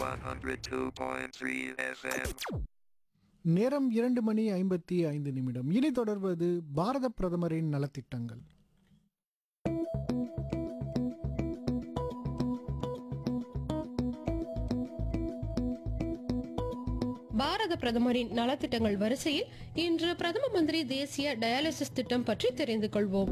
102.3 FM. நேரம் இரண்டு மணி ஐம்பத்தி ஐந்து நிமிடம் இனி தொடர்வது பாரத பிரதமரின் நலத்திட்டங்கள் பாரத பிரதமரின் நலத்திட்டங்கள் வரிசையில் இன்று பிரதம மந்திரி தேசிய டயாலிசிஸ் திட்டம் பற்றி தெரிந்து கொள்வோம்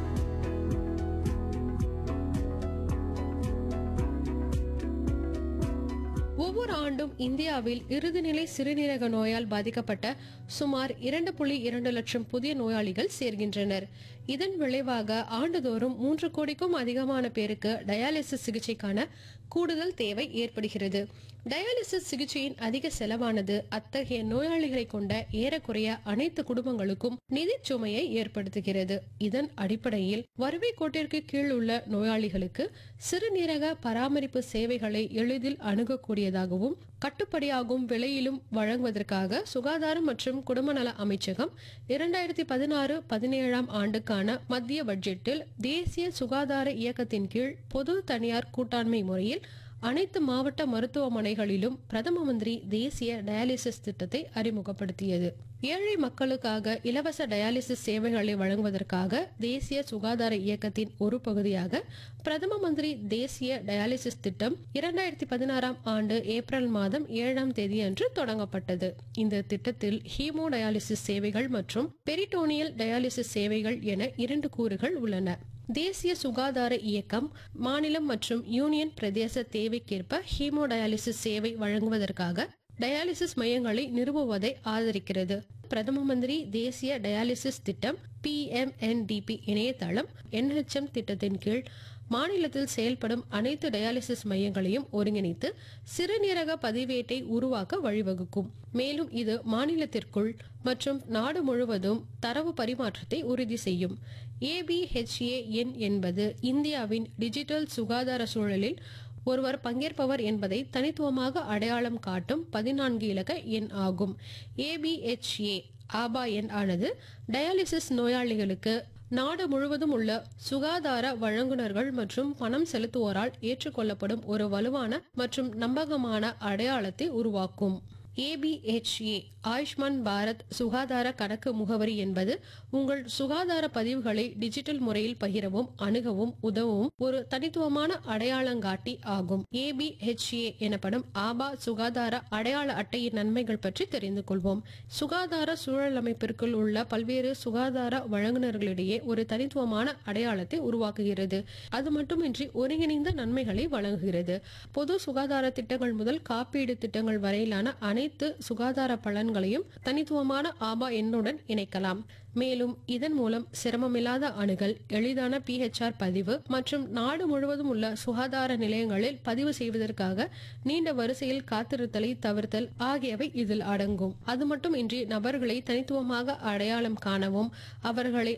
ஒவ்வொரு ஆண்டும் இந்தியாவில் இறுதிநிலை சிறுநீரக நோயால் பாதிக்கப்பட்ட சுமார் இரண்டு புள்ளி இரண்டு லட்சம் புதிய நோயாளிகள் சேர்கின்றனர் இதன் விளைவாக ஆண்டுதோறும் மூன்று கோடிக்கும் அதிகமான பேருக்கு டயாலிசிஸ் சிகிச்சைக்கான கூடுதல் தேவை ஏற்படுகிறது டயாலிசிஸ் சிகிச்சையின் அதிக செலவானது அத்தகைய நோயாளிகளை கொண்ட ஏறக்குறைய அனைத்து குடும்பங்களுக்கும் நிதிச் சுமையை ஏற்படுத்துகிறது இதன் அடிப்படையில் வறுமை கோட்டிற்கு கீழ் உள்ள நோயாளிகளுக்கு சிறுநீரக பராமரிப்பு சேவைகளை எளிதில் அணுகக்கூடியதாகவும் கட்டுப்படியாகும் விலையிலும் வழங்குவதற்காக சுகாதாரம் மற்றும் குடும்ப நல அமைச்சகம் இரண்டாயிரத்தி பதினாறு பதினேழாம் ஆண்டுக்கான மத்திய பட்ஜெட்டில் தேசிய சுகாதார இயக்கத்தின் கீழ் பொது தனியார் கூட்டாண்மை முறையில் அனைத்து மாவட்ட மருத்துவமனைகளிலும் பிரதம மந்திரி தேசிய டயாலிசிஸ் திட்டத்தை அறிமுகப்படுத்தியது ஏழை மக்களுக்காக இலவச டயாலிசிஸ் சேவைகளை வழங்குவதற்காக தேசிய சுகாதார இயக்கத்தின் ஒரு பகுதியாக பிரதம மந்திரி தேசிய டயாலிசிஸ் திட்டம் இரண்டாயிரத்தி பதினாறாம் ஆண்டு ஏப்ரல் மாதம் ஏழாம் தேதி அன்று தொடங்கப்பட்டது இந்த திட்டத்தில் ஹீமோ டயாலிசிஸ் சேவைகள் மற்றும் பெரிட்டோனியல் டயாலிசிஸ் சேவைகள் என இரண்டு கூறுகள் உள்ளன தேசிய சுகாதார இயக்கம் மாநிலம் மற்றும் யூனியன் பிரதேச தேவைக்கேற்ப ஹீமோடயாலிசிஸ் சேவை வழங்குவதற்காக டயாலிசிஸ் மையங்களை நிறுவுவதை ஆதரிக்கிறது பிரதம மந்திரி தேசிய டயாலிசிஸ் திட்டம் பிஎம்என்டிபி இணையதளம் என்ஹெச்எம் திட்டத்தின் கீழ் மாநிலத்தில் செயல்படும் அனைத்து டயாலிசிஸ் மையங்களையும் ஒருங்கிணைத்து சிறுநீரக பதிவேட்டை உருவாக்க வழிவகுக்கும் மேலும் இது மாநிலத்திற்குள் மற்றும் நாடு முழுவதும் தரவு பரிமாற்றத்தை உறுதி செய்யும் ஏபிஹெச்ஏ எண் என்பது இந்தியாவின் டிஜிட்டல் சுகாதார சூழலில் ஒருவர் பங்கேற்பவர் என்பதை தனித்துவமாக அடையாளம் காட்டும் பதினான்கு இலக்க எண் ஆகும் ஏபிஹெச்ஏ ஆபா எண் ஆனது டயாலிசிஸ் நோயாளிகளுக்கு நாடு முழுவதும் உள்ள சுகாதார வழங்குனர்கள் மற்றும் பணம் செலுத்துவோரால் ஏற்றுக்கொள்ளப்படும் ஒரு வலுவான மற்றும் நம்பகமான அடையாளத்தை உருவாக்கும் ஏபிஹெச்ஏ ஆயுஷ்மான் பாரத் சுகாதார கணக்கு முகவரி என்பது உங்கள் சுகாதார பதிவுகளை டிஜிட்டல் முறையில் பகிரவும் அணுகவும் உதவும் ஒரு தனித்துவமான அடையாளங்காட்டி ஆகும் ஏபிஹெச்ஏ எனப்படும் ஆபா சுகாதார அடையாள அட்டையின் நன்மைகள் பற்றி தெரிந்து கொள்வோம் சுகாதார சூழல் அமைப்பிற்குள் உள்ள பல்வேறு சுகாதார வழங்குனர்களிடையே ஒரு தனித்துவமான அடையாளத்தை உருவாக்குகிறது அது மட்டுமின்றி ஒருங்கிணைந்த நன்மைகளை வழங்குகிறது பொது சுகாதார திட்டங்கள் முதல் காப்பீடு திட்டங்கள் வரையிலான அனைத்து சுகாதார பலன்களையும் தனித்துவமான ஆபா எண்ணுடன் இணைக்கலாம் மேலும் இதன் மூலம் சிரமமில்லாத அணுகல் எளிதான பிஹெச்ஆர் பதிவு மற்றும் நாடு முழுவதும் உள்ள சுகாதார நிலையங்களில் பதிவு செய்வதற்காக நீண்ட வரிசையில் காத்திருத்தலை தவிர்த்தல் ஆகியவை இதில் அடங்கும் அது மட்டுமின்றி நபர்களை தனித்துவமாக அடையாளம் காணவும் அவர்களை